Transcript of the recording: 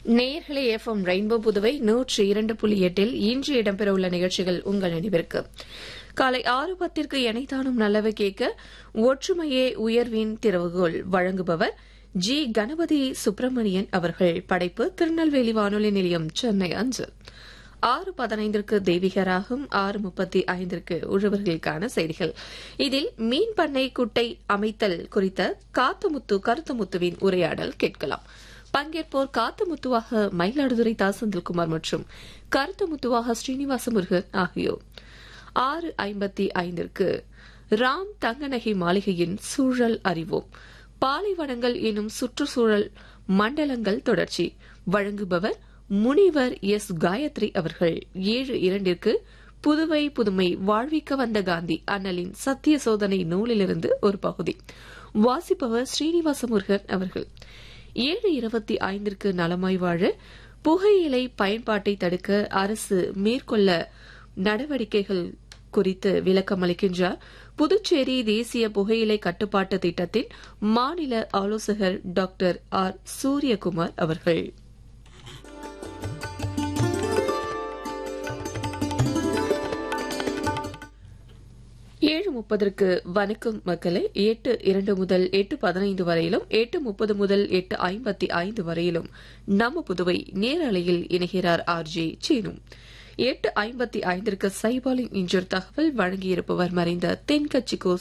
நேயர்களே FM rainbow Puduvai நூற்றி இரண்டு புள்ளி எட்டில் இன்று இடம்பெறவுள்ள நிகழ்ச்சிகள் உங்கள் நினைவிற்கு காலை ஆறு பத்திற்கு எனைத்தானும் நல்லவை கேட்க ஒற்றுமையே உயர்வின் திறவுகோல் வழங்குபவர் ஜி கணபதி சுப்பிரமணியன் அவர்கள் படைப்பு திருநெல்வேலி வானொலி நிலையம் சென்னை அஞ்சல் ஆறு பதினைந்திற்கு தெய்வீகராகும் ஆறு முப்பத்தி ஐந்திற்கு உழவர்களுக்கான செய்திகள் இதில் மீன் பண்ணை குட்டை அமைத்தல் குறித்த காத்தமுத்து கருத்தமுத்துவின் உரையாடல் கேட்கலாம் பங்கேற்போர் காத்தமுத்துவாக மயிலாடுதுறை தா செந்தில்குமார் மற்றும் கருத்தமுத்துவாக ஸ்ரீனிவாச முருகன் ஆகியோர் ஆறு ஐம்பத்தி ஐந்திற்கு ராம் தங்கநகை மாளிகையின் சூழல் அறிவோம் பாலைவனங்கள் எனும் சுற்றுச்சூழல் மண்டலங்கள் தொடர்ச்சி வழங்குபவர் முனிவர் எஸ் காயத்ரி அவர்கள் ஏழு இரண்டிற்கு புதுவை புதுமை வாழ்விக்க வந்த காந்தி அண்ணலின் சத்திய சோதனை நூலிலிருந்து ஒரு பகுதி வாசிப்பவர் ஸ்ரீனிவாச முருகன் அவர்கள் ஏழு இருபத்தி ஐந்திற்கு நலமாய் வாழ புகையிலை பயன்பாட்டை தடுக்க அரசு மேற்கொள்ள நடவடிக்கைகள் குறித்து விளக்கம் அளிக்கின்றார் புதுச்சேரி தேசிய புகையிலை கட்டுப்பாட்டு திட்டத்தின் மாநில ஆலோசகர் டாக்டர் ஆர் சூரியகுமார் அவர்கள் ஏழு முப்பதற்கு வணக்கம் மக்களை எட்டு இரண்டு முதல் எட்டு பதினைந்து வரையிலும் எட்டு முப்பது முதல் எட்டு ஐம்பத்தி ஐந்து வரையிலும் நம்ம புதுவை நேரலையில் இணைகிறார் ஆர் ஜே சீனு எட்டு ஐம்பத்தி ஐந்திற்கு சைபாலின் இன்றொரு தகவல் வழங்கியிருப்பவர் மறைந்த தென்கட்சிக்கோ